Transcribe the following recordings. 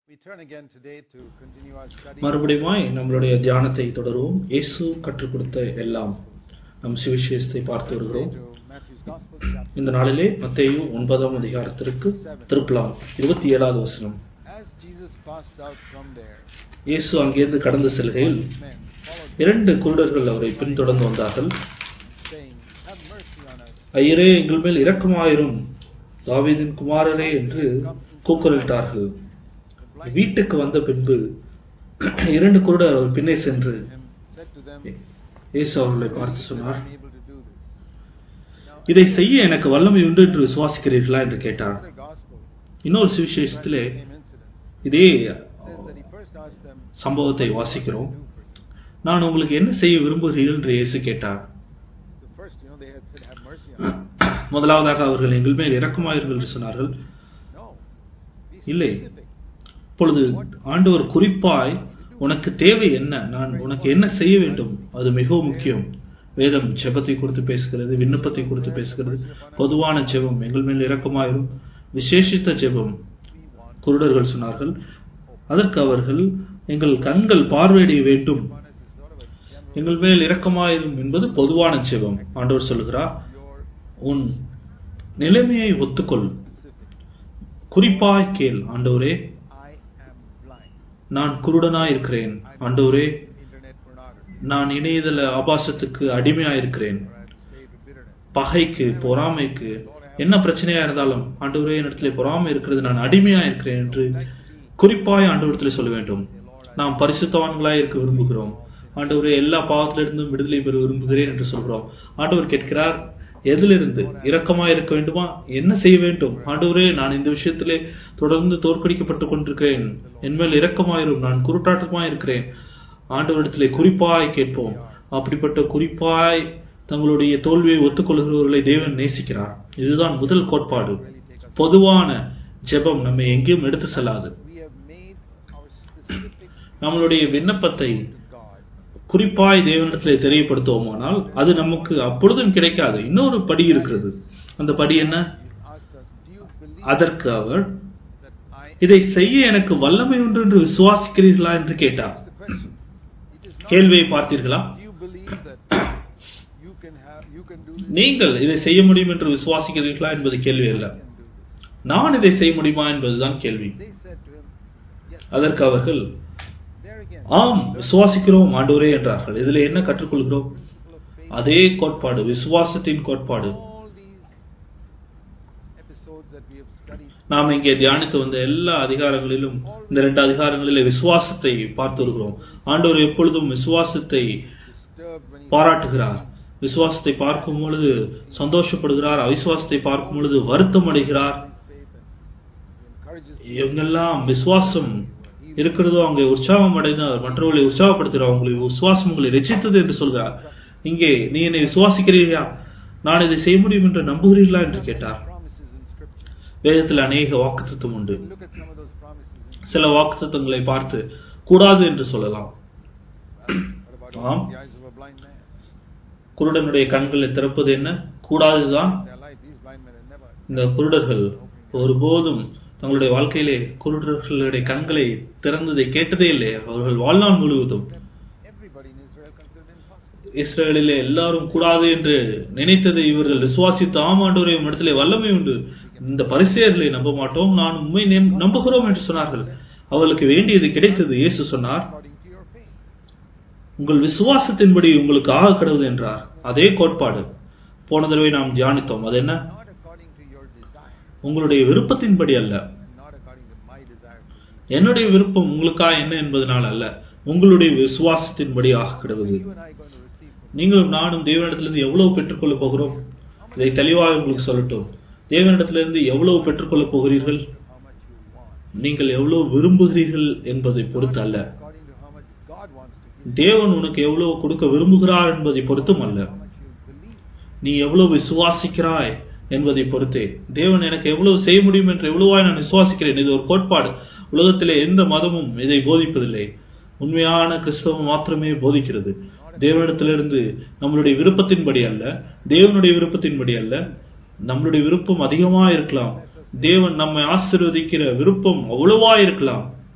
We turn again today to continue our study. மறுபடியுமாய் நம்மளுடைய தியானத்தை தொடருவோம் இயேசு கற்றுக் கொடுத்த எல்லாம் நம் சுவிசேஷத்தை பார்த்து வருகிறோம் To Matthew's Gospel, chapter. இந்த நாளிலே மத்தேயு ஒன்பதாம் அதிகாரத்திற்கு திருப்பலாம் இருபத்தி ஏழாவது வசனம் As Jesus passed out from there, இயேசு அங்கிருந்து கடந்து செல்கையில் men followed இரண்டு குருடர்கள் அவரை பின்தொடர்ந்து வந்தார்கள் saying, Have mercy on us. ஐயரே எங்கள் மேல் இரக்கமாயிரும் தாவீதின் குமாரரே என்று கூக்குரலிட்டார்கள் வீட்டுக்கு வந்த பின்பு இரண்டு குருடர் அவர் பின்னே சென்று Him said to them, இயேசு அவர்களை பார்த்து சொன்னார் I'm able to do this. இதை செய்ய எனக்கு வல்லமை உண்டு என்று விசுவாசிக்கிறீர்களா என்று கேட்டார் Another gospel, இன்னொரு சுவிசேஷத்திலே same incident, இதே says that he first asked them, சம்பவத்தை வாசிக்கிறோம் do for you. நான் உங்களுக்கு என்ன செய்ய விரும்புகிறீர்கள் என்று இயேசு கேட்டார் The first, you know, they had said, Have mercy on us. முதலாவதாக அவர்கள் எங்கள் மேல் இரக்கமாயிருங்கள் என்று சொன்னார்கள் No. Be இல்லை. specific. இப்பொழுது ஆண்டவர் குறிப்பாய் உனக்கு தேவை என்ன நான் உனக்கு என்ன செய்ய வேண்டும் அது மிகவும் முக்கியம் வேதம் ஜெபத்தை குறித்து பேசுகிறது விண்ணப்பத்தை குறித்து பேசுகிறது பொதுவான ஜெபம் எங்கள் மேல் இரக்கமாயிரும் விசேஷித்த ஜெபம் We want குருடர்கள் சொன்னார்கள் அதற்கு அவர்கள் எங்கள் கண்கள் பார்வையிட வேண்டும் on us is sort of a general எங்கள் மேல் இரக்கமாயிரும் என்பது பொதுவான ஜெபம் ஆண்டவர் சொல்லுகிறார் your உன் நிலைமையை ஒத்துக்கொள் specific. குறிப்பாய் கேள் ஆண்டவரே I am blind. நான் குருடனாய் இருக்கிறேன் ஆண்டவரே Internet pornography. நான் இணையதள ஆபாசத்துக்கு அடிமையா இருக்கிறேன் Or I'm saved with bitterness. பகைக்கு பொறாமைக்கு என்ன பிரச்சனையா இருந்தாலும் ஆண்டவரே என்னிடத்துல பொறாமை இருக்கிறது நான் அடிமையா இருக்கிறேன் என்று குறிப்பாய் ஆண்டவரத்தில் சொல்ல வேண்டும் நாம் பரிசுத்தவான்களாய் இருக்க விரும்புகிறோம் ஆண்டவரே எல்லா பாவத்திலிருந்தும் விடுதலை பெற விரும்புகிறேன் என்று சொல்கிறோம் ஆண்டவர் கேட்கிறார் எதிலிருந்து இரக்கமாய் இருக்க வேண்டுமா என்ன செய்ய வேண்டும் ஆண்டவரே நான் இந்த விஷயத்திலே தொடர்ந்து தோற்கடிக்கப்பட்டுக் கொண்டிருக்கிறேன் என்மேல் இரக்கமாயிரும் நான் குருட்டாட்டமாய் இருக்கிறேன் ஆண்டவரிடத்திலே குறிப்பாய் கேட்போம் அப்படிப்பட்ட குறிப்பாய் தங்களுடைய தோல்வியை ஒத்துக்கொள்கிறவர்களை தேவன் நேசிக்கிறார் இதுதான் முதல் கோட்பாடு பொதுவான ஜெபம் நம்மை எங்கேயும் எடுத்து செல்லாது We have made our specific நம்மளுடைய விண்ணப்பத்தை to God. குறிப்பாய் தேவனிடத்திலே தெரியப்படுத்துவோமானால் அது நமக்கு அப்பொழுதும் கிடைக்காது இன்னொரு படி இருக்கிறது அந்த படி என்ன You ask us, Do you believe அதற்கு அவர் that I இதை செய்ய எனக்கு வல்லமை உண்டு என்று விசுவாசிக்கிறீர்களா என்று கேட்டார் That's the question. It is not கேள்வியை பார்த்தீர்களா do you believe that you can have you can do this? நீங்கள் இதை செய்ய முடியும் என்று விசுவாசிக்கிறீர்களா என்பது கேள்வி அல்ல You can do this. நான் இதை செய்ய முடியுமா என்பதுதான் கேள்வி They said to him, Yes. அதற்கு அவர்கள் There again. ஆம் விசுவாசிக்கிறோம் ஆண்டவரே என்றார்கள் இதில் என்ன கற்றுக்கொள்கிறோம் Principle of faith. அதே கோட்பாடு விசுவாசத்தின் கோட்பாடு All these episodes that we have studied நாம் இங்கே தியானித்து வந்த எல்லா அதிகாரங்களிலும் இந்த ரெண்டு அதிகாரங்களிலே விசுவாசத்தை பார்த்து வருகிறோம் ஆண்டவர் எப்பொழுதும் விசுவாசத்தை disturbed when he பாராட்டுகிறார் விசுவாசத்தை பார்க்கும் பொழுது சந்தோஷப்படுகிறார் அவிசுவாசத்தை பார்க்கும் பொழுது வருத்தம் அடைகிறார் his faith and he encourages எங்கெல்லாம் விசுவாசம் இருக்கிறதோ அங்கே உற்சாகம் அடைந்து அவர் மற்றவர்களை உற்சாகப்படுத்துகிறார் உங்களை விசுவாசம் உங்களை ரசித்தது என்று சொல்கிறார் இங்கே நீ என்னை விசுவாசிக்கிறீர்களா நான் இதை செய்ய முடியும் என்று நம்புகிறீர்களா என்று கேட்டார் promises in scripture. வேதத்தில் அநேக வாக்குத்தத்தம் உண்டு We'll look at some of those promises in சில வாக்குத்தத்தங்களை பார்த்து கூடாது என்று சொல்லலாம் What about ஆம். the eyes of a blind man? குருடனுடைய கண்களை திறப்பது என்ன கூடாதுதான் Their life, these blind men had never இந்த குருடர்கள் ஒருபோதும் தங்களுடைய வாழ்க்கையிலே குருடர்களுடைய கண்களை திறந்ததை கேட்டதே இல்லை அவர்கள் வாழ்நாள் முழுவதும் everybody in Israel considered impossible. இஸ்ரேலிலே எல்லாரும் கூடாது என்று நினைத்ததை இவர்கள் விசுவாசித்து ஆமாண்டோரை இடத்திலே வல்லமை உண்டு இந்த பரிசெயர்களை நம்ப மாட்டோம் நான் உண்மை நம்புகிறோம் என்று சொன்னார்கள் அவர்களுக்கு வேண்டியது கிடைத்தது இயேசு சொன்னார் According to your faith. உங்கள் விசுவாசத்தின்படி உங்களுக்கு ஆக கடவுது என்றார் அதே கோட்பாடு போன தடவை நாம் தியானித்தோம் அது என்ன Not according to your desire. உங்களுடைய விருப்பத்தின்படி அல்ல Not according to my desire for you. என்னுடைய விருப்பம் உங்களுக்கா என்ன என்பதனால் அல்ல உங்களுடைய விசுவாசத்தின்படி ஆக கிடவது You and I are going to receive from நீங்களும் நானும் தேவனிடத்திலிருந்து எவ்வளவு பெற்றுக்கொள்ள போகிறோம் இதை தெளிவாக உங்களுக்கு சொல்லட்டும் தேவனிடத்திலிருந்து எவ்வளவு பெற்றுக்கொள்ளப் போகிறீர்கள் how much you want. நீங்கள் எவ்வளவு விரும்புகிறீர்கள் என்பதை பொறுத்து அல்ல According to how much God wants to give. தேவன் உனக்கு எவ்வளவு கொடுக்க விரும்புகிறார் என்பதை பொறுத்தும் அல்ல How much you believe. நீ எவ்வளவு விசுவாசிக்கிறாய் என்பதை பொறுத்தே தேவன் எனக்கு எவ்வளவு செய்ய முடியும் என்று எவ்வளவாய் நான் விசுவாசிக்கிறேன் இது ஒரு கோட்பாடு உலகத்திலே எந்த மதமும் இதை போதிப்பதில்லை உண்மையான கிறிஸ்தவம் மாத்திரமே போதிக்கிறது தேவனிடத்திலிருந்து நம்மளுடைய விருப்பத்தின்படி அல்ல தேவனுடைய விருப்பத்தின்படி அல்ல நம்மளுடைய விருப்பம் அதிகமா இருக்கலாம் தேவன் நம்மை ஆசீர்வதிக்கிற விருப்பம் அவ்வளவா இருக்கலாம்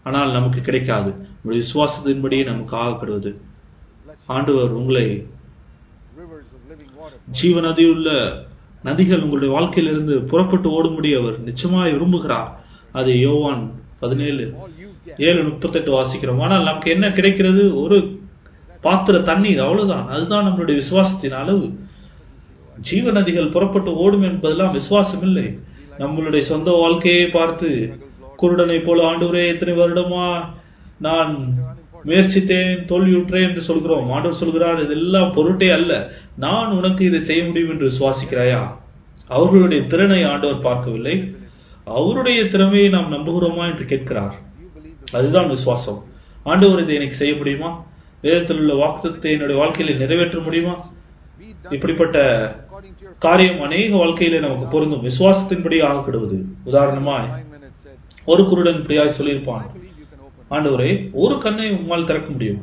ஆனால் நமக்கு கிடைக்காது உங்களுடைய விசுவாசத்தின்படியே நமக்கு ஆகப்படுவது ஆண்டவர் உங்களை Rivers of living water. ஜீவ நதியுள்ள நதிகள் உங்களுடைய வாழ்க்கையிலிருந்து புறப்பட்டு ஓடும்படி அவர் நிச்சயமாய் விரும்புகிறார் அது யோவான் பதினேழு All you get. ஏழு முப்பத்தெட்டு வாசிக்கிறோம் ஆனால் நமக்கு என்ன கிடைக்கிறது ஒரு பாத்திர தண்ணீர் அவ்வளவுதான் அதுதான் நம்மளுடைய விசுவாசத்தின் அளவு ஜீவ நதிகள் புறப்பட்டு ஓடும் என்பதெல்லாம் விசுவாசம் இல்லை நம்மளுடைய சொந்த வாழ்க்கையை பார்த்து குருடனை போல ஆண்டவரே எத்தனை வருடமா நான் முயற்சித்தேன் தோல்வியுற்றேன் என்று சொல்கிறோம் ஆண்டவர் சொல்கிறார் இதெல்லாம் பொருட்டே அல்ல நான் உனக்கு இதை செய்ய முடியும் என்று சுவாசிக்கிறாயா அவர்களுடைய திறனை ஆண்டவர் பார்க்கவில்லை அவருடைய திறமையை நாம் நம்புகிறோமா என்று கேட்கிறார் You believe the அதுதான் விசுவாசம் ஆண்டவர் இதை எனக்கு செய்ய முடியுமா வேதத்தில் உள்ள வாக்குத்தத்தை என்னுடைய வாழ்க்கையில நிறைவேற்ற முடியுமா be done இப்படிப்பட்ட according to your காரியம் அநேக வாழ்க்கையில நமக்கு பொருந்தும் விசுவாசத்தின்படி ஆகப்படுவது உதாரணமாய் five minutes said, ஒரு குருடன் இப்படியாய் சொல்லியிருப்பான் I believe you can open. ஆண்டவரே ஒரு கண்ணை உம்மால் திறக்க முடியும்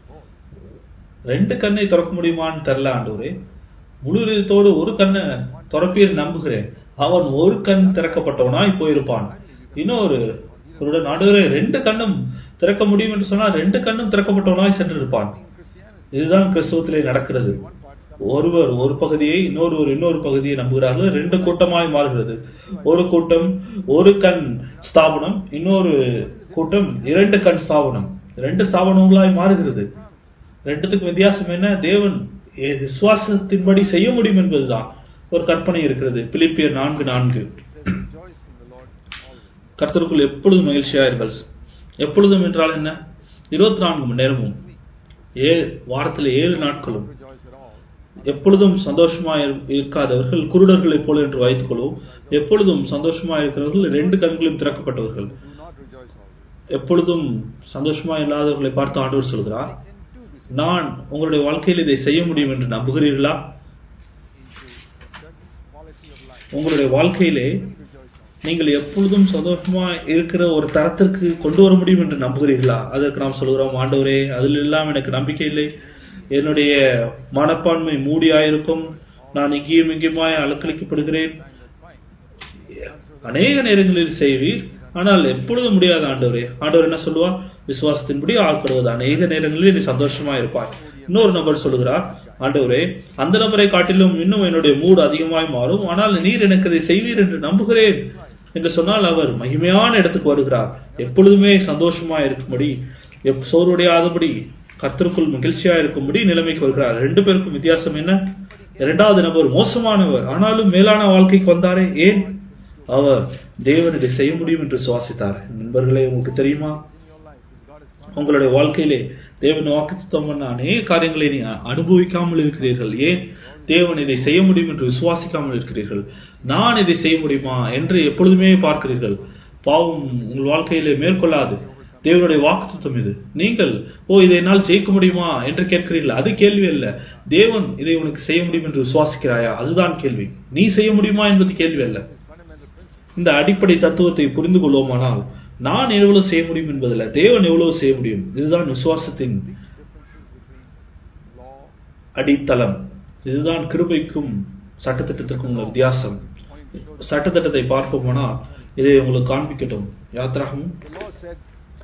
ரெண்டு கண்ணை திறக்க முடியுமான்னு தெரியல ஆண்டவரே முழு இதயத்தோடு ஒரு கண்ணை திறப்பீர் நம்புகிறேன் அவன் ஒரு கண் திறக்கப்பட்டவனாய் போயிருப்பான் இன்னொரு குருடன் ஆண்டவரே ரெண்டு கண்ணும் திறக்க முடியும் என்று சொன்னால் ரெண்டு கண்ணும் திறக்கப்பட்டவனாய் சென்றிருப்பான் Christianity, இதுதான் கிறிஸ்துவத்திலே நடக்கிறது one part, some ஒருவர் ஒரு பகுதியை இன்னொருவர் இன்னொரு பகுதியை நம்புகிறார்கள் ரெண்டு கூட்டமாய் மாறுகிறது ஒரு கூட்டம் ஒரு கண் ஸ்தாபனம் இன்னொரு கூட்டம் இரண்டு கண் ஸ்தாபனம் ரெண்டு ஸ்தாபனங்களாய் மாறுகிறது ரெண்டுத்துக்கும் வித்தியாசம் என்ன தேவன் எ- விசுவாசத்தின்படி செய்ய முடியும் என்பதுதான் ஒரு கற்பனை இருக்கிறது பிலிப்பியர் நான்கு நான்கு says, rejoice in the Lord always. கர்த்தருக்குள் எப்பொழுதும் மகிழ்ச்சியாயிருங்கள் எப்பொழுதும் என்றால் என்ன இருபத்தி நான்கு மணி நேரமும் ஏ வாரத்தில் ஏழு நாட்களும் Rejoice at all. எப்பொழுதும் சந்தோஷமா இரு- இருக்காதவர்கள் குருடர்களைப் போல என்று வைத்துக் கொள்வோம் எப்பொழுதும் சந்தோஷமா இருக்கிறவர்கள் ரெண்டு கண்களும் திறக்கப்பட்டவர்கள் Do not rejoice always. எப்பொழுதும் சந்தோஷமா இல்லாதவர்களை பார்த்து ஆண்டவர் சொல்கிறார் I can do this நான் உங்களுடைய வாழ்க்கையில் இதை செய்ய முடியும் என்று நம்புகிறீர்களா into a certain quality of life. உங்களுடைய வாழ்க்கையிலே Rejoice always. நீங்கள் எப்பொழுதும் சந்தோஷமா இருக்கிற ஒரு தரத்திற்கு கொண்டு வர முடியும் என்று நம்புகிறீர்களா அதற்கு நாம் சொல்கிறோம் ஆண்டவரே அதில் எல்லாம் எனக்கு நம்பிக்கை இல்லை என்னுடைய மனப்பான்மை மூடியாயிருக்கும் நான் இங்கேயும் இங்கேயுமாய் அலக்களிக்கப்படுகிறேன் அநேக நேரங்களில் செய்வீர் ஆனால் எப்பொழுதும் முடியாத ஆண்டவரே ஆண்டவர் என்ன சொல்லுவார் விசுவாசத்தின்படி ஆட்படுவது அநேக நேரங்களில் நீ சந்தோஷமா இருப்பாய் இன்னொரு நபர் சொல்லுகிறார் ஆண்டவரே அந்த நபரை காட்டிலும் இன்னும் என்னுடைய மூடு அதிகமாய் மாறும் ஆனால் நீர் எனக்கு இதை செய்வீர் என்று நம்புகிறேன் என்று சொன்னால் அவர் மகிமையான இடத்துக்கு வருகிறார் எப்பொழுதுமே சந்தோஷமா இருக்கும்படி எப் சோர்வுடையாதபடி கர்த்தருக்குள் மகிழ்ச்சியா இருக்கும்படி நிலைமைக்கு வருகிறார் ரெண்டு பேருக்கும் வித்தியாசம் என்ன இரண்டாவது நபர் மோசமானவர் ஆனாலும் மேலான வாழ்க்கைக்கு வந்தாரே ஏன் அவர் தேவன் இதை செய்ய முடியும் என்று சுவாசித்தார் நண்பர்களே உங்களுக்கு தெரியுமா in your life. If God is உங்களுடைய வாழ்க்கையிலே தேவன் வாக்குத்தம் பண்ண அநேக காரியங்களை நீ அனுபவிக்காமல் இருக்கிறீர்கள் ஏன் தேவன் இதை செய்ய முடியும் என்று விசுவாசிக்காமல் இருக்கிறீர்கள் நான் இதை செய்ய முடியுமா என்று எப்பொழுதுமே பார்க்கிறீர்கள் பாவம் உங்கள் வாழ்க்கையிலே மேற்கொள்ளாது தேவனுடைய வாக்குத்தம் இது நீங்கள் ஓ இதை என்னால் ஜெயிக்க முடியுமா என்று கேட்கிறீர்கள் அது கேள்வி அல்ல தேவன் இதை உனக்கு செய்ய முடியும் என்று விசுவாசிக்கிறாயா அதுதான் கேள்வி நீ செய்ய முடியுமா என்பது கேள்வி அல்ல His fundamental principle. இந்த அடிப்படை தத்துவத்தை புரிந்து கொள்வோமானால் நான் எவ்வளவு செய்ய முடியும் என்பதில்ல தேவன் எவ்வளவு செய்ய முடியும் இதுதான் விசுவாசத்தின் Differences between law அடித்தளம் இதுதான் கிருபைக்கும் சட்டத்திட்டத்திற்கும் உள்ள வித்தியாசம் pointing to show the சட்டத்திட்டத்தை பார்ப்போமானால் இதை உங்களுக்கு காண்பிக்கட்டும் யாத்ராகமும் The law said,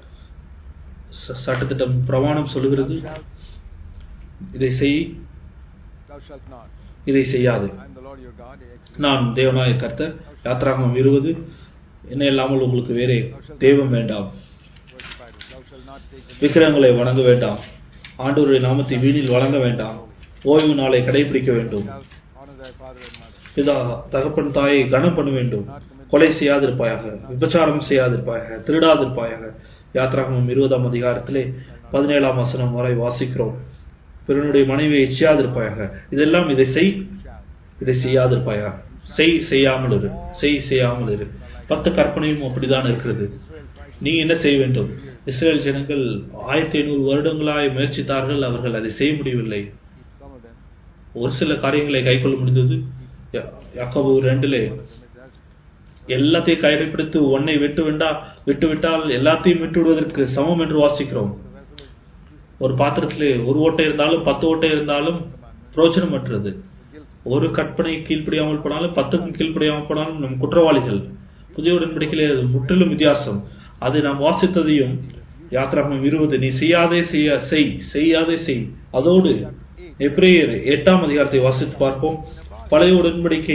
ச- சட்டத்திட்டம் பிரமாணம் சொல்லுகிறது Thou shalt, இதை செய் thou shalt not. இதை செய்யாது I am the Lord your God. Exodus. நான் தேவனாய கர்த்தர் யாத்ராகமம் இருபது என்ன இல்லாமல் உங்களுக்கு வேறே தெய்வம் வேண்டாம் Verse 5. Thou shalt not take the name விக்கிரகங்களை வணங்க வேண்டாம் ஆண்டவருடைய நாமத்தை வீணில் வழங்க வேண்டாம் ஓய்வு நாளை கடைபிடிக்க வேண்டும் shalt honor thy father and mother. பிதா தகப்பன் தாயை கனம் பண்ண வேண்டும் கொலை செய்யாதிருப்பாயாக விபச்சாரம் செய்யாதிருப்பாயாக திருடாதிருப்பாயாக யாத்ராகமம் இருபதாம் அதிகாரத்திலே பதினேழாம் வசனம் வரை வாசிக்கிறோம் பிறனுடைய மனைவியை இச்சையாதிருப்பாயாக இதெல்லாம் இதை செய் Shall. இதை செய்யாதிருப்பாயாக செய் செய்யாமல் இரு செய் செய்யாமல் இரு பத்து கற்பனையும் அப்படிதான் இருக்கிறது Israel tried நீ என்ன செய்ய வேண்டும் இஸ்ரேல் ஜனங்கள் ஆயிரத்தி ஐநூறு வருடங்களாய் முயற்சித்தார்கள் அவர்கள் அதை செய்ய முடியவில்லை to keep some of them. ஒரு சில காரியங்களை கைக்கொள்ள முடிந்தது யா- யாக்கோபு ரெண்டிலே Some of them is as எல்லாத்தையும் கைப்பிடித்து ஒன்னை விட்டு விட்டா விட்டு விட்டால் எல்லாத்தையும் விட்டு விடுவதற்கு சமம் என்று வாசிக்கிறோம் the vessel is ஒரு பாத்திரத்திலே ஒரு ஓட்டை இருந்தாலும் பத்து ஓட்டை இருந்தாலும் பிரயோஜனமற்றது guilty. ஒரு கற்பனை கீழ்ப்படியாமல் போனாலும் பத்துக்கும் கீழ்ப்படியாமல் போனாலும் நம் குற்றவாளிகள் புதிய உடன்படிக்கையிலே அது முற்றிலும் வித்தியாசம் அது நாம் வாசித்ததையும் யாத்ராமம் இருபது நீ செய்யாதே செய்ய செய் செய்யாதே செய் அதோடு எப்ரேயர் எட்டாம் அதிகாரத்தை வாசித்து பார்ப்போம் பழைய உடன்படிக்கை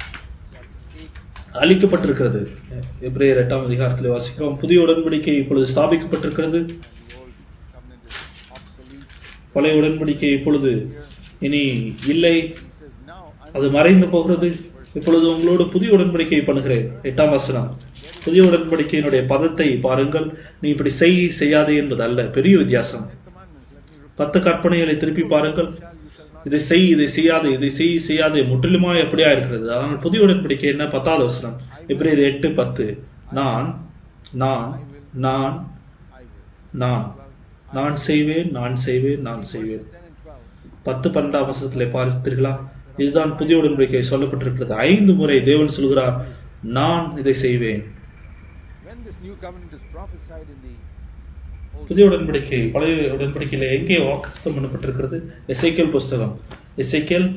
அளிக்கப்பட்டிருக்கிறது எப்ரேயர் எட்டாம் அதிகாரத்தில் வாசிக்கிறோம் புதிய உடன்படிக்கை இப்பொழுது ஸ்தாபிக்கப்பட்டிருக்கிறது The old covenant is obsolete. பழைய உடன்படிக்கை இப்பொழுது இனி இல்லை He says, now I'm அது மறைந்து போகிறது இப்பொழுது உங்களோடு புதிய உடன்படிக்கை பண்ணுகிறேன் எட்டாம் வசனம் புதிய உடன்படிக்கையினுடைய பதத்தை பாருங்கள் நீ இப்படி செய் செய்யாதே என்பது அல்ல பெரிய வித்தியாசம் commandments. Let me repeat. பத்து கற்பனைகளை திருப்பி பாருங்கள் இதை செய் இதை செய்யாதே இதை செய் செய்யாதே முற்றிலுமாய் அப்படியா இருக்கிறது ஆனால் புதிய உடன்படிக்கை என்ன பத்தாவது வசனம் இப்படி எட்டு பத்து நான் நான் நான் I will. நான் நான் செய்வேன் நான் செய்வேன் நான் செய்வேன் 10 and 12. பத்து பன்னெண்டாம் வசனத்திலே பார்த்தீர்களா இதுதான் புதிய உடன்படிக்கை சொல்லப்பட்டிருக்கிறது ஐந்து முறை தேவன் சொல்கிறார் நான் இதை செய்வேன் When this new covenant is prophesied in the Old புதிய உடன்படிக்கை பழைய உடன்படிக்கையில எங்கே வாக்குத்தம் பண்ணப்பட்டிருக்கிறது எசைக்கேல் புஸ்தகம் எசைக்கேல்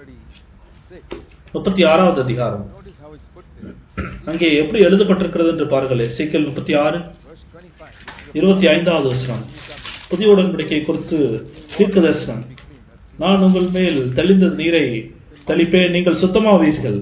36, முப்பத்தி ஆறாவது அதிகாரம் notice how it's put there. அங்கே எப்படி எழுதப்பட்டிருக்கிறது என்று பாருங்கள் எசைக்கேல் முப்பத்தி ஆறு Verse 25. This is இருபத்தி ஐந்தாவது வசனம் புதிய உடன்படிக்கை குறித்து தீர்க்க தரிசனம் நான் உங்கள் மேல் தெளிந்த நீரை தெளிப்பேன் நீங்கள் சுத்தமாவீர்கள்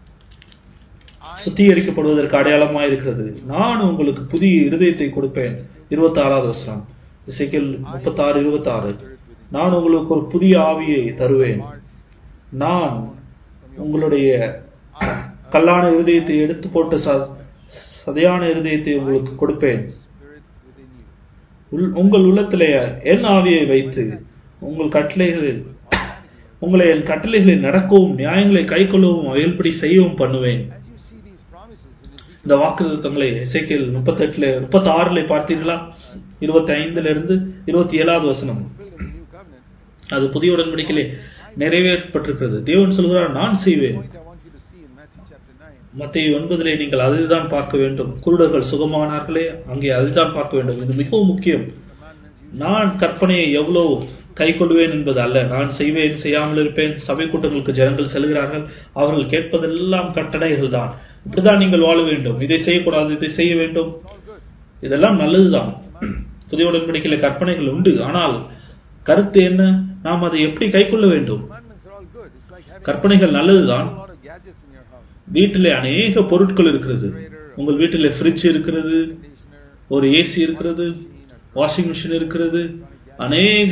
சுத்திகரிக்கப்படுவதற்கு அடையாளமாக இருக்கிறது நான் உங்களுக்கு புதிய இருதயத்தை கொடுப்பேன் இருபத்தி ஆறாவது வசனம் இசைக்கல் முப்பத்தாறு இருபத்தி ஆறு நான் உங்களுக்கு ஒரு புதிய ஆவியை தருவேன் நான் உங்களுடைய கல்லான இருதயத்தை எடுத்து போட்ட ச- சதையான இருதயத்தை உங்களுக்கு கொடுப்பேன் Spirit within you. உள்- உங்கள் உள்ளத்திலே என் ஆவியை வைத்து உங்கள் கட்டளைகளில் உங்களை என் கட்டளைகளில் நடக்கவும் நியாயங்களை கைக்கொள்ளவும் அயல்படி செய்யவும் பண்ணுவேன் As you see these promises in Ezekiel, இந்த வாக்குத்தங்களை இசைக்கியல் முப்பத்தெட்டுல முப்பத்தி ஆறுல பார்த்தீர்களா இருபத்தி ஐந்துல இருந்து இருபத்தி ஏழாவது வசனம் fulfilled in the new covenant, அது புதிய உடன்படிக்கையிலே நிறைவேற்றப்பட்டிருக்கிறது தேவன் சொல்கிறார் நான் செய்வேன் point I want you to see in Matthew chapter 9. மத்திய ஒன்பதிலே நீங்கள் அதுதான் பார்க்க வேண்டும் குருடர்கள் சுகமானார்களே அங்கே அதுதான் பார்க்க வேண்டும் இது மிகவும் முக்கியம் Commandments you நான் கற்பனையை எவ்வளவு கை கொள்வேன் என்பது அல்ல நான் செய்வேன் செய்யாமல் இருப்பேன் சபை கூட்டங்களுக்கு ஜனங்கள் செல்கிறார்கள் அவர்கள் கேட்பதெல்லாம் கட்டளைகள் தான் இப்படிதான் நீங்கள் வாழ வேண்டும் இதை செய்யக்கூடாது இதை செய்ய வேண்டும் it's all good. இதெல்லாம் நல்லதுதான் புதிய உடன்படிக்கையில கற்பனைகள் உண்டு ஆனால் கருத்து என்ன நாம் அதை எப்படி கை கொள்ள வேண்டும் Commandments are all good. It's like having கற்பனைகள் நல்லதுதான் a lot of gadgets in your house. வீட்டிலே அநேக பொருட்கள் இருக்கிறது உங்கள் வீட்டிலே ஃப்ரிட்ஜ் இருக்கிறது Conditioner, ஒரு ஏசி இருக்கிறது வாஷிங் மிஷின் இருக்கிறது அநேக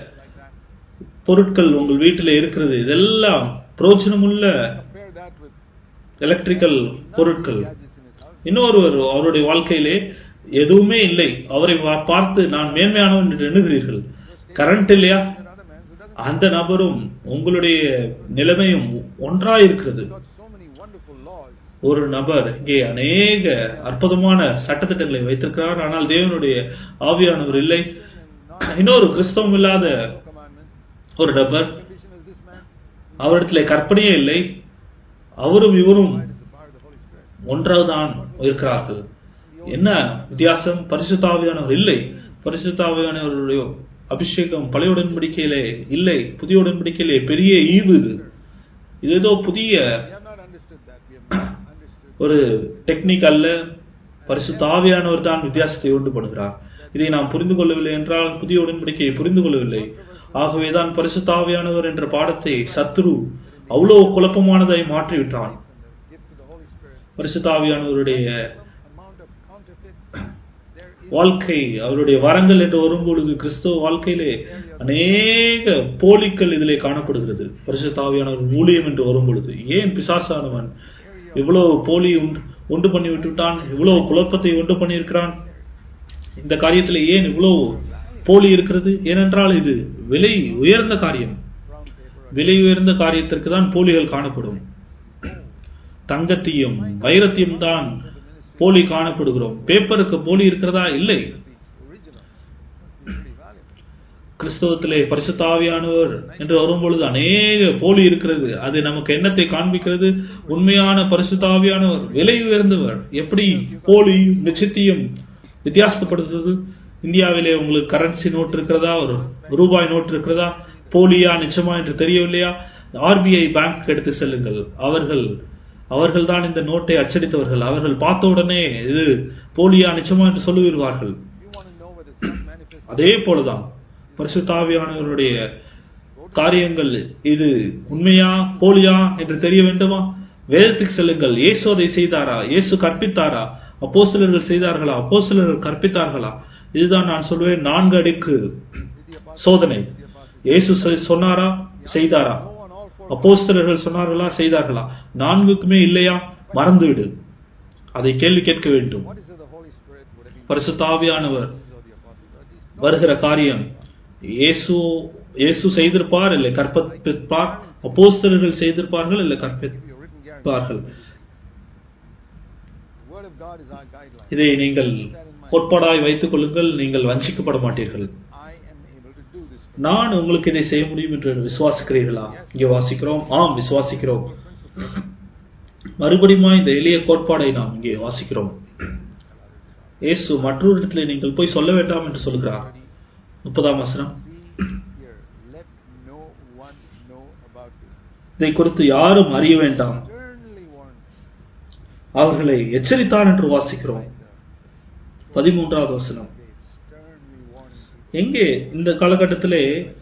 பொருட்கள் உங்கள் வீட்டில் இருக்கிறது இதெல்லாம் பிரோஜனமுள்ள compare that with எலக்ட்ரிக்கல் பொருட்கள் gadgets in his house. இன்னொருவர் அவருடைய வாழ்க்கையிலே எதுவுமே இல்லை அவரை வா- பார்த்து நான் மேன்மையானவன் என்று எண்ணுகிறீர்கள் கரண்ட் இல்லையா Another man who doesn't அந்த நபரும் உங்களுடைய நிலைமையும் ஒன்றாய் இருக்கிறது got so many wonderful laws. ஒரு நபர் இங்கே அநேக அற்புதமான சட்டத்திட்டங்களை வைத்திருக்கிறார் ஆனால் தேவனுடைய ஆவியானவர் இல்லை இன்னொரு கிறிஸ்தவம் இல்லாத No commandments. ஒரு நபர் Condition is this man. அவரிடத்திலே கற்பனையே இல்லை அவரும் இவரும் Why does the power of the Holy Spirit? ஒன்றாவதுதான் இருக்கிறார்கள் என்ன வித்தியாசம் பரிசுத்தாவியானவர் இல்லை பரிசுத்தாவியானவருடைய அபிஷேகம் பழைய உடன்படிக்கையிலே இல்லை புதிய உடன்படிக்கையிலே பெரிய ஈவு இது இது ஏதோ புதிய We have not understood that. We have not understood. ஒரு டெக்னிக் அல்ல பரிசுத்தாவியானவர் தான் வித்தியாசத்தை உண்டு பண்ணுகிறார் இதை நாம் புரிந்து கொள்ளவில்லை என்றால் புதிய உடன்படிக்கையை புரிந்து கொள்ளவில்லை ஆகவேதான் பரிசுத்தாவியானவர் என்ற பாடத்தை சத்ரு அவ்வளவு குழப்பமானதை மாற்றிவிட்டான் The gifts of the Holy Spirit. பரிசுத்தாவியானவருடைய Amount of counterfeit. There is வாழ்க்கை அவருடைய வரங்கள் என்று வரும்பொழுது கிறிஸ்தவ வாழ்க்கையிலே அநேக போலிக்கள் இதிலே காணப்படுகிறது பரிசுத்தாவியானவர் ஊழியம் என்று வரும்பொழுது ஏன் பிசாசானவன் இவ்வளவு போலி உண்டு உண்டு பண்ணி விட்டுவிட்டான் இவ்வளவு குழப்பத்தை உண்டு பண்ணியிருக்கிறான் இந்த காரியத்தில் ஏன் இவ்வளவு போலி இருக்கிறது ஏனென்றால் இது விலை உயர்ந்த காரியம் brown paper. விலை உயர்ந்த காரியத்திற்கு தான் போலிகள் காணப்படும் தங்கத்தையும் வைரத்தையும் தான் போலி காணப்படுகிறோம் பேப்பருக்கு போலி இருக்கிறதா இல்லை The original must be pretty valuable. கிறிஸ்தவத்திலே பரிசுத்தாவியானவர் என்று வரும்பொழுது அநேக போலி இருக்கிறது அது நமக்கு எண்ணத்தை காண்பிக்கிறது உண்மையான பரிசுத்தாவியானவர் விலை உயர்ந்தவர் எப்படி போலி நிச்சயத்தையும் வித்தியாசப்படுத்துறது இந்தியாவிலே உங்களுக்கு கரன்சி நோட் இருக்கிறதா ஒரு ரூபாய் நோட் இருக்கிறதா போலியா நிச்சயமா என்று தெரியவில்லையா ஆர்பிஐ பேங்க் எடுத்து செல்லுங்கள் அவர்கள் அவர்கள்தான் இந்த நோட்டை அச்சடித்தவர்கள் அவர்கள் பார்த்த உடனே இது போலியா நிச்சயமா என்று சொல்லுவார்கள் You want to know whether some manifestation அதே போலதான் பரிசுத்தாவியானவருடைய காரியங்கள் இது உண்மையா போலியா என்று தெரிய வேண்டுமா வேதத்துக்கு செல்லுங்கள் இயேசு அதை செய்தாரா இயேசு கற்பித்தாரா அப்போஸ்தலர்கள் செய்தார்களா அப்போஸ்தலர்கள் கற்பித்தார்களா இதுதான் நான் சொல்வேன் நான்கு அடுக்கு with the apostles, சோதனை the apostles. இயேசு சொ- சொன்னாரா செய்தாரா Go on all four. அப்போஸ்தலர்கள் சொன்னார்களா செய்தார்களா நான்குக்குமே இல்லையா மறந்துவிடு அதை கேள்வி கேட்க வேண்டும் What is it the Holy Spirit would have been பரிசுத்தாவியானவர் apostles or the apostles? Are these வருகிற காரியம் இயேசு இயேசு செய்திருப்பார் இல்லை கற்பிப்பார் அப்போஸ்தலர்கள் செய்திருப்பார்கள் இல்லை give you a written guarantee? கற்பிப்பார்கள் The Word of God is our guideline. இதை நீங்கள் கோட்பாடாய் வைத்துக் கொள்ளுங்கள் நீங்கள் வஞ்சிக்கப்பட மாட்டீர்கள் I am able to do this. நான் உங்களுக்கு இதை செய்ய முடியும் என்று விசுவாசிக்கிறீர்களா இங்கே வாசிக்கிறோம் ஆம் விசுவாசிக்கிறோம் Principle. மறுபடியும் இந்த எளிய கோட்பாடை நாம் இங்கே வாசிக்கிறோம் இயேசு மற்றொரு இடத்திலே நீங்கள் போய் சொல்ல வேண்டாம் என்று சொல்கிறார் முப்பதாம் வசனம் See here, let no one know about this. இதை குறித்து யாரும் அறிய வேண்டாம் Sternly warns. அவர்களை எச்சரித்தார் என்று வாசிக்கிறோம் பதிமூன்றாவது வசனம் Sternly warning people. எங்கே இந்த காலகட்டத்திலே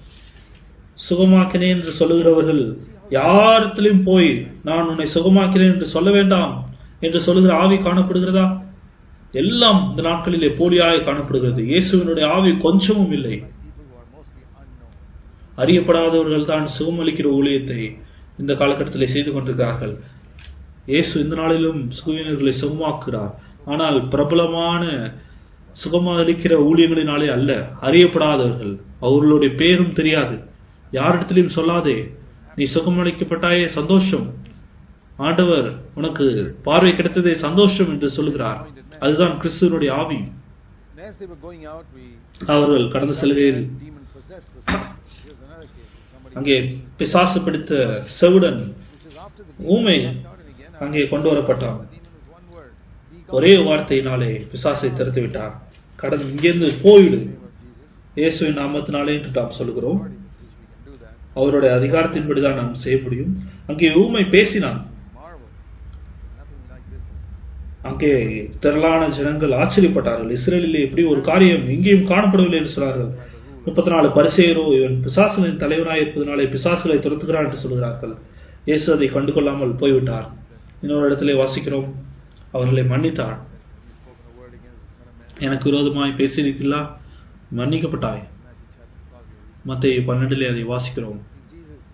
சுகமாக்கினேன் என்று சொல்லுகிறவர்கள் யாரிடத்திலும் போய் நான் உன்னை சுகமாக்கினேன் என்று சொல்ல வேண்டாம் என்று சொல்லுகிற ஆவி காணப்படுகிறதா எல்லாம் இந்த நாட்களிலே போலியாய் காணப்படுகிறது இயேசுவினுடைய ஆவி கொஞ்சமும் இல்லை People who are mostly unknown. அறியப்படாதவர்கள் தான் சுகமளிக்கிற ஊழியத்தை இந்த காலகட்டத்திலே செய்து கொண்டிருக்கிறார்கள் இயேசு இந்த நாளிலும் சுகவீனர்களை சுகமாக்குகிறார் ஆனால் பிரபலமான சுகமளிக்கிற ஊழியங்களினாலே அல்ல அறியப்படாதவர்கள் அவர்களுடைய பேரும் தெரியாது யாரிடத்திலும் சொல்லாதே நீ சுகமளிக்கப்பட்டாயே சந்தோஷம் ஆண்டவர் உனக்கு பார்வை கிடைத்ததே சந்தோஷம் என்று சொல்லுகிறார் அதுதான் கிறிஸ்துவனுடைய ஆவி And as they were going out, we அவர்கள் கடந்த செல்கையில் demon possessed was here's another case. Somebody அங்கே பிசாசு பிடித்த செவுடன் this is after the ஊமை demon cast out and again அங்கே கொண்டு வரப்பட்டான் the demon was one word. Be gone ஒரே வார்த்தையினாலே பிசாசை திறத்து விட்டார் கடந்து இங்கிருந்து போயிடு in the name of Jesus. இயேசுவின் நாமத்தினாலே என்று நாம் சொல்கிறோம் Authority with which we can do that. அவருடைய அதிகாரத்தின்படிதான் நாம் செய்ய முடியும் அங்கே ஊமை பேசினான் Marvel. Nothing like this. is- அங்கே திரளான ஜனங்கள் ஆச்சரியப்பட்டார்கள் இஸ்ரேலிலே இப்படி ஒரு காரியம் எங்கேயும் காணப்படவில்லை என்று சொன்னார்கள் முப்பத்தி நாலு பரிசெயரோ இவன் பிசாசுகளின் தலைவனாய் இருப்பதனாலே பிசாசுகளை துரத்துகிறான் என்று சொல்கிறார்கள் இயேசு அதை கண்டுகொள்ளாமல் போய்விட்டார் இன்னொரு இடத்திலே வாசிக்கிறோம் அவர்களை மன்னித்தார் He's spoken a word against the Son of Man. எனக்கு விரோதமாய் பேசியிருக்கிறா மன்னிக்கப்பட்டாய் Matthew chapter 12. you read. மத்திய பன்னெண்டிலே அதை வாசிக்கிறோம் See, Jesus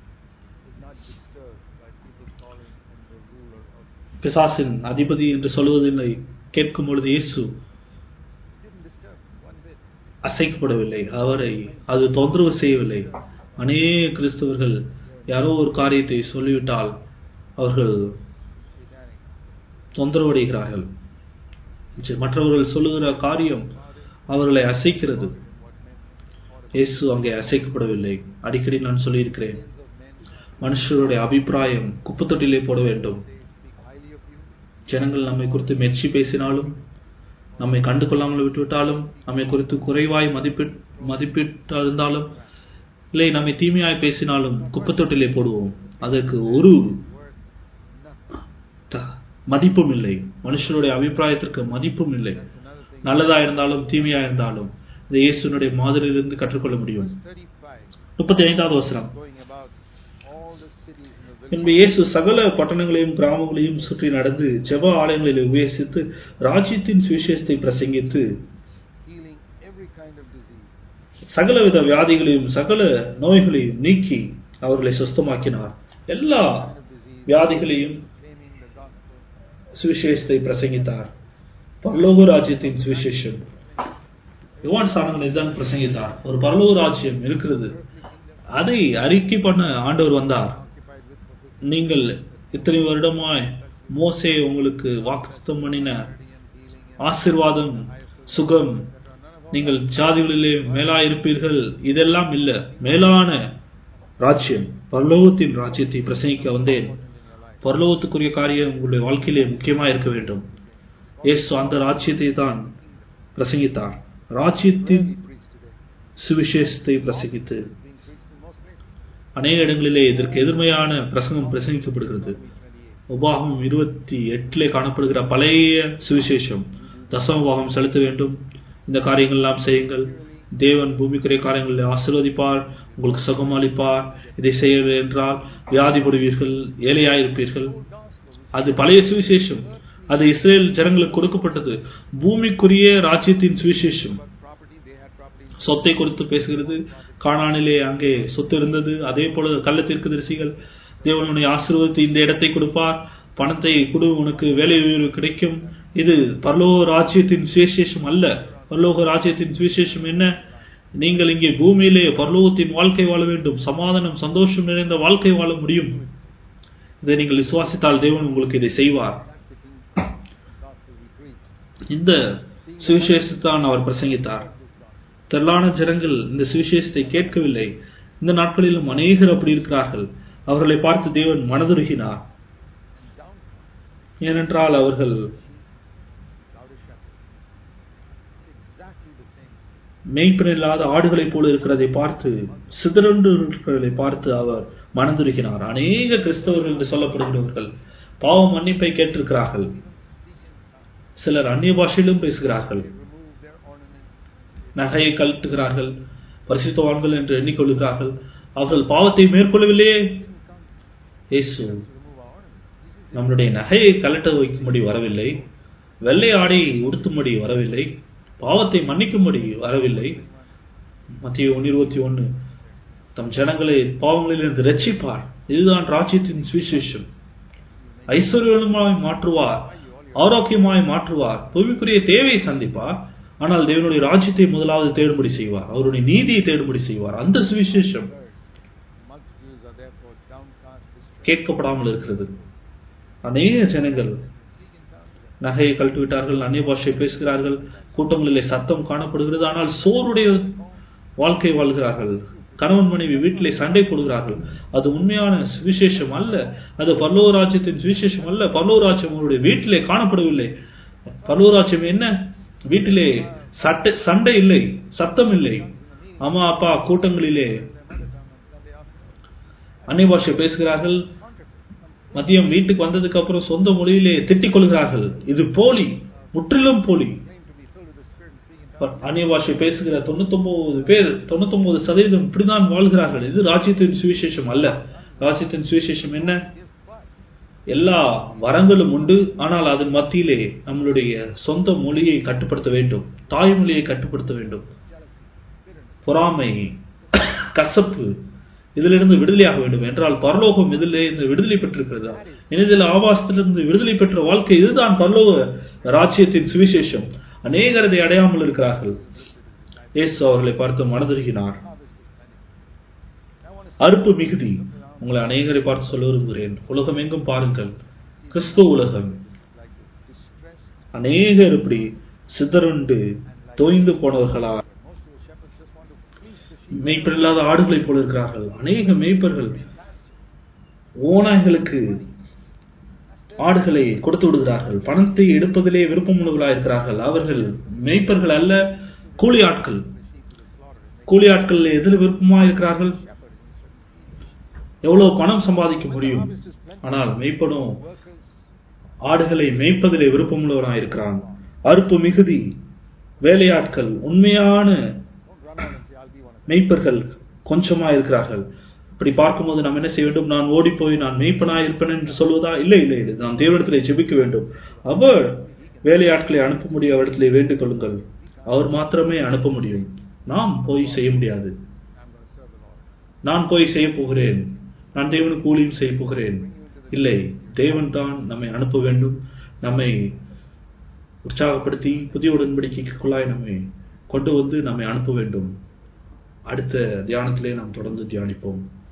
is not disturbed by people calling him the ruler of. பிசாசின் அதிபதி என்று சொல்வதில்லை கேட்கும் பொழுது இயேசு Didn't disturb one bit. அசைக்கப்படவில்லை அவரை அது தொந்தரவு செய்யவில்லை அநேக கிறிஸ்தவர்கள் யாரோ ஒரு காரியத்தை சொல்லிவிட்டால் அவர்கள் Satanic. தொந்தரவடைகிறார்கள் சரி, மற்றவர்கள் சொல்லுகிற காரியம் அவர்களை அசைக்கிறது In what men இயேசு அங்கே அசைக்கப்படவில்லை அடிக்கடி நான் சொல்லியிருக்கிறேன் of men மனுஷருடைய அபிப்பிராயம் குப்பத்தொட்டிலே போட வேண்டும் say speak highly of you. ஜனங்கள் நம்மை குறித்து மெச்சி பேசினாலும் நம்மை கண்டு கொள்ளாமல் விட்டுவிட்டாலும் நம்மை குறித்து குறைவாய் மதிப்பிட் மதிப்பிட்டிருந்தாலும் இல்லை நம்மை தீமையாய் பேசினாலும் குப்பத்தொட்டிலே போடுவோம் அதற்கு ஒரு Word, nothing. த- மதிப்பும் இல்லை மனுஷனுடைய அபிப்பிராயத்திற்கு மதிப்பும் இல்லை That's another thing. நல்லதா இருந்தாலும் தீமையா இருந்தாலும் இந்த இயேசுனுடைய மாதிரியிலிருந்து கற்றுக்கொள்ள முடியும் Verse 35. முப்பத்தி ஐந்தாவது வசனம் Going about all the cities in the பின்பு village. இயேசு சகல பட்டணங்களையும் கிராமங்களையும் சுற்றி நடந்து ஜெப ஆலயங்களில் உபயோசித்து ராஜ்யத்தின் சுவிசேஷத்தை பிரசங்கித்து Healing every kind of disease. சகலவித வியாதிகளையும் சகல நோய்களையும் நீக்கி அவர்களை சுஸ்தமாக்கினார் எல்லா Kind of disease. வியாதிகளையும் Proclaiming the gospel. சுவிசேஷத்தை பிரசங்கித்தார் பரலோக ராஜ்யத்தின் சுவிசேஷம் யுவான் சாணங்கள் இதுதான் பிரசங்கித்தார் ஒரு பரலோக ராஜ்யம் இருக்கிறது அதை அறிக்கை பண்ண ஆண்டவர் வந்தார் Occupied with for 50 நீங்கள் இத்தனை வருடமாய் மோசே உங்களுக்கு வாக்குத்தம் பண்ணின and healing ஆசிர்வாதம் சுகம் etc. None of all நீங்கள் ஜாதிகளிலே மேலாயிருப்பீர்கள் இதெல்லாம் இல்ல மேலான ராஜ்யம் பரலோகத்தின் ராஜ்யத்தை பிரசங்கிக்க வந்தேன் in your life. பரலோகத்துக்குரிய காரியம் உங்களுடைய வாழ்க்கையிலே முக்கியமா இருக்க வேண்டும் இயேசு அந்த ராஜ்யத்தை தான் பிரசங்கித்தார் ராஜ்யத்தின் He preached today. சுவிசேஷத்தை பிரசங்கித்து Being preached in most places. அநேக இடங்களிலே இதற்கு எதிர்மையான பிரசங்கம் பிரசங்கிக்கப்படுகிறது உபாகம் இருபத்தி எட்டிலே காணப்படுகிற பழைய சுவிசேஷம் தசம பாகம் செலுத்த வேண்டும் இந்த காரியங்கள் எல்லாம் செய்யுங்கள் தேவன் பூமிக்குரிய காரியங்களில் ஆசீர்வதிப்பார் உங்களுக்கு சுகமளிப்பார் இதை செய்யவில்லை என்றால் வியாதிப்படுவீர்கள் ஏழையாயிருப்பீர்கள் அது பழைய சுவிசேஷம் அது இஸ்ரேல் ஜனங்களுக்கு கொடுக்கப்பட்டது பூமிக்குரிய ராஜ்யத்தின் சுவிசேஷம் But property, they had property. சொத்தை குறித்து பேசுகிறது கானானிலே அங்கே சொத்து இருந்தது அதே போல கள்ளத்திற்கு தரிசிகள் தேவன் உன்னை ஆசீர்வதித்து இந்த இடத்தை கொடுப்பார் பணத்தை கொடு உனக்கு வேலை உயர்வு கிடைக்கும் இது பரலோக ராஜ்யத்தின் சுவிசேஷம் அல்ல பரலோக ராஜ்யத்தின் சுவிசேஷம் என்ன நீங்கள் இங்கே பூமியிலே பரலோகத்தின் வாழ்க்கை வாழ வேண்டும் சமாதானம் சந்தோஷம் நிறைந்த வாழ்க்கை வாழ முடியும் இதை நீங்கள் விசுவாசித்தால் தேவன் உங்களுக்கு இதை செய்வார் That's the king gospel he preached. இந்த சுவிசேஷத்தான் அவர் பிரசங்கித்தார் திரளான ஜனங்கள் இந்த சுவிசேஷத்தை கேட்கவில்லை இந்த நாட்களிலும் அநேகர் அப்படி இருக்கிறார்கள் அவர்களை பார்த்து தேவன் மனதுருகினார் And down ஏனென்றால் அவர்கள் without a shepherd. It's exactly the same. மேய்ப்பன் இல்லாத ஆடுகளைப் போல இருக்கிறதை பார்த்து சிதறண்டு இருக்கிறதை பார்த்து அவர் மனதுருகினார் அநேக கிறிஸ்தவர்கள் என்று சொல்லப்படுகிறவர்கள் பாவ மன்னிப்பை கேட்டிருக்கிறார்கள் சிலர் அந்நிய பாஷையிலும் பேசுகிறார்கள் They remove their ornaments. நகையை கழட்டுகிறார்கள் பரிசுத்தவான்கள் என்று எண்ணிக்கொள்கிறார்கள் அவர்கள் பாவத்தை மேற்கொள்ளவில்லையே இயேசு Remove our ornaments. நம்முடைய நகையை கலட்ட வைக்கும்படி வரவில்லை வெள்ளை ஆடை உடுத்தும்படி வரவில்லை பாவத்தை மன்னிக்கும்படி வரவில்லை மத்திய ஒன்று இருபத்தி ஒன்று தம் ஜனங்களை பாவங்களிலிருந்து ரட்சிப்பார் இதுதான் ராஜ்யத்தின் சுவிசேஷம் ஐஸ்வர்யமாய் மாற்றுவார் ஆரோக்கியமாய் மாற்றுவார் பூமிக்குரிய தேவையை சந்திப்பார் ஆனால் தேவனுடைய ராஜ்யத்தை முதலாவது தேடும்படி செய்வார் அவருடைய நீதியை தேடும்படி செய்வார் அந்த சுவிசேஷம் Multitudes are therefore downcast, distressed. கேட்கப்படாமல் இருக்கிறது அநேக ஜனங்கள் நகையை கழட்டி விட்டார்கள் அந்நிய பாஷை பேசுகிறார்கள் கூட்டங்களிலே சத்தம் காணப்படுகிறது ஆனால் சோருடைய வாழ்க்கை வாழ்கிறார்கள் கணவன் மனைவி வீட்டிலே சண்டை போடுகிறார்கள் அது உண்மையான சுவிசேஷம் அல்ல அது பல்லவ ராஜ்யத்தின் சுவிசேஷம் அல்ல பல்லவ ராஜ்யம் அவருடைய வீட்டிலே காணப்படவில்லை பல்லவ ராஜ்யம் என்ன வீட்டிலே சட்டை சண்டை இல்லை சத்தம் இல்லை அம்மா அப்பா கூட்டங்களிலே அன்னை பாஷை பேசுகிறார்கள் மதியம் வீட்டுக்கு வந்ததுக்கு அப்புறம் சொந்த மொழியிலே திட்டிக் கொள்கிறார்கள் இது போலி முற்றிலும் போலி Claim to be filled with the Spirit and speak in tongues. அந்நிய பாஷை பேசுகிற தொண்ணூத்தொன்பது பேர் தொண்ணூத்தொன்பது சதவீதம் இப்படிதான் வாழ்கிறார்கள் இது ராஜ்யத்தின் சுவிசேஷம் அல்ல ராஜ்யத்தின் சுவிசேஷம் என்ன Give what? எல்லா வரங்களும் உண்டு ஆனால் அதன் மத்தியிலே நம்மளுடைய சொந்த மொழியை கட்டுப்படுத்த வேண்டும் தாய்மொழியை கட்டுப்படுத்த வேண்டும் பொறாமை கசப்பு இதிலிருந்து விடுதலையாக வேண்டும் என்றால் பரலோகம் இதிலே இருந்து விடுதலை பெற்றிருக்கிறதா இதில் ஆபாசத்திலிருந்து விடுதலை பெற்ற வாழ்க்கை இதுதான் பரலோக ராஜ்யத்தின் சுவிசேஷம் அநேகர் அதை அடையாமல் இருக்கிறார்கள் இயேசு அவர்களை பார்த்து மனதுருகினார் Harvest is plentiful. I want to அறுப்பு மிகுதி உங்களை அநேகரை பார்த்து சொல்ல விரும்புகிறேன் உலகம் எங்கும் பாருங்கள் கிறிஸ்துவ உலகம் like this distressed. அநேகர் இப்படி சிதறுண்டு தோய்ந்து போனவர்களா Most of the shepherds just want to fleece the sheep. மேய்ப்பர் இல்லாத ஆடுகளைப் போல இருக்கிறார்கள் அநேக மேய்ப்பர்கள் ஓநாய்களுக்கு ஆடுகளை கொடுத்து விடுகிறார்கள் பணத்தை எடுப்பதிலே விருப்பமுள்ளவர்களாக இருக்கிறார்கள் அவர்கள் மேய்ப்பர்கள் அல்ல கூலி ஆட்கள் கூலி ஆட்கள் எதில் விருப்பமா இருக்கிறார்கள் எவ்வளவு பணம் சம்பாதிக்க முடியும் ஆனால் மேய்ப்பனும் Workers, ஆடுகளை மேய்ப்பதிலே விருப்பமுள்ளவராக இருக்கிறான் அறுப்பு மிகுதி வேலையாட்கள் உண்மையான don't run out and say, I'll be one of them. மெய்ப்பர்கள் கொஞ்சமா இருக்கிறார்கள் இப்படி பார்க்கும்போது நாம் என்ன செய்ய வேண்டும் நான் ஓடி போய் நான் மெய்ப்பனா இருப்பேன் என்று சொல்வதா இல்லை இல்லை இல்லை நாம் தேவனிடத்திலே ஜெபிக்க வேண்டும் அவர் வேலையாட்களை அனுப்ப முடியும் அவரிடத்திலே வேண்டிக் கொள்ளுங்கள் அவர் மாத்திரமே அனுப்ப முடியும் நாம் போய் செய்ய முடியாது I'm going to serve the Lord. நான் போய் செய்ய போகிறேன் நான் தேவனுக்கு ஊழியம் செய்ய போகிறேன் இல்லை தேவன் தான் நம்மை அனுப்ப வேண்டும் நம்மை உற்சாகப்படுத்தி புதிய உடன்படிக்கைக்குள்ளாய் நம்மை கொண்டு வந்து நம்மை அனுப்ப வேண்டும் அடுத்த தியானத்திலே நாம் தொடர்ந்து தியானிப்போம்